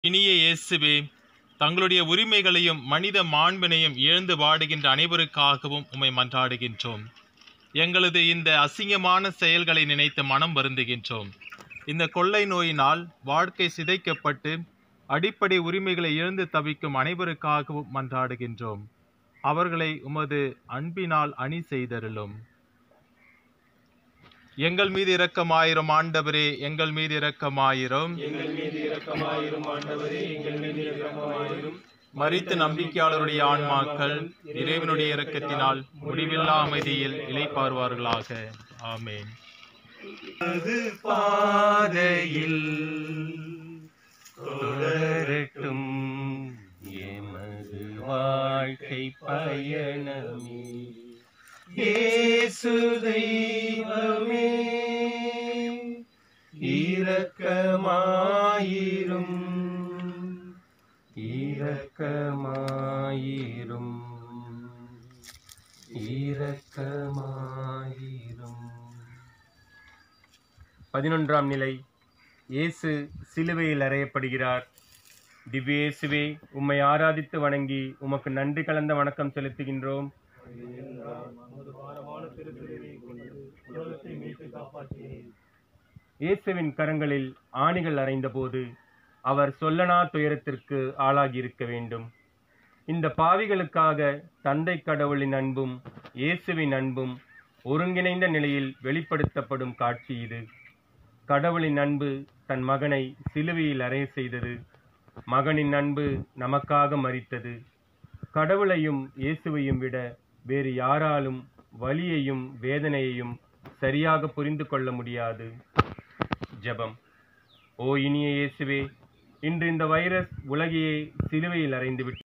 இனிய இயேசுவே தங்களுடைய உரிமைகளையும் மனித மாண்பினையும் இழந்து வாடுகின்ற அனைவருக்காகவும் உம்மை மன்றாடுகின்றோம் எங்களது இந்த அசிங்கமான செயல்களை நினைத்து மனம் வருந்துகின்றோம் இந்த கொள்ளை நோயினால் வாழ்க்கை சிதைக்கப்பட்டு அடிப்படை உரிமைகளை இழந்து தவிக்கும் அனைவருக்காகவும் மன்றாடுகின்றோம் அவர்களை உமது அன்பினால் அணி செய்தருளும் எங்கள் மீது இரக்கமாயிரும் ஆண்டவரே எங்கள் மீது இரக்கமாயிரும் எங்கள் மீது இரக்கமாயிரும் ஆண்டவரே எங்கள் மீது இரக்கமாயிரும் மரித்த நம்பிக்கையாளருடைய ஆன்மாக்கள் இறைவனுடைய இரக்கத்தினால் முடிவில்லா அமைதியில் இளைப்பாறுவார்களாக ஆமென் அது பாதையில் தொடரட்டும் எமது வாழ்க்கை பயணமே இயேசு தெய்வமே இரக்கமாயிரும் இரக்கமாயிரும் இரக்கமாயிரும் பதினொன்றாம் நிலை இயேசு சிலுவையில் அறையப்படுகிறார் திவ்ய இயேசுவே உம்மை ஆராதித்து வணங்கி உமக்கு நன்றி கலந்த வணக்கம் செலுத்துகின்றோம் இயேசுவின் கரங்களில் ஆணிகள் அறைந்தபோது அவர் சொல்லனா துயரத்திற்கு ஆளாகி இருக்க வேண்டும் இந்த பாவிகளுக்காக தந்தை கடவுளின் அன்பும் இயேசுவின் அன்பும் ஒருங்கிணைந்த நிலையில் வெளிப்படுத்தப்படும் காட்சி இது கடவுளின் அன்பு தன் மகனை சிலுவையில் அறைய செய்தது மகனின் அன்பு நமக்காக மரித்தது கடவுளையும் இயேசுவையும் விட வேறு யாராலும் வலியையும் வேதனையையும் சரியாக புரிந்து கொள்ள முடியாது ஜெபம் ஓ இனிய இயேசுவே இன்று இந்த வைரஸ் உலகையே சிலுவையில் அறைந்து விட்டது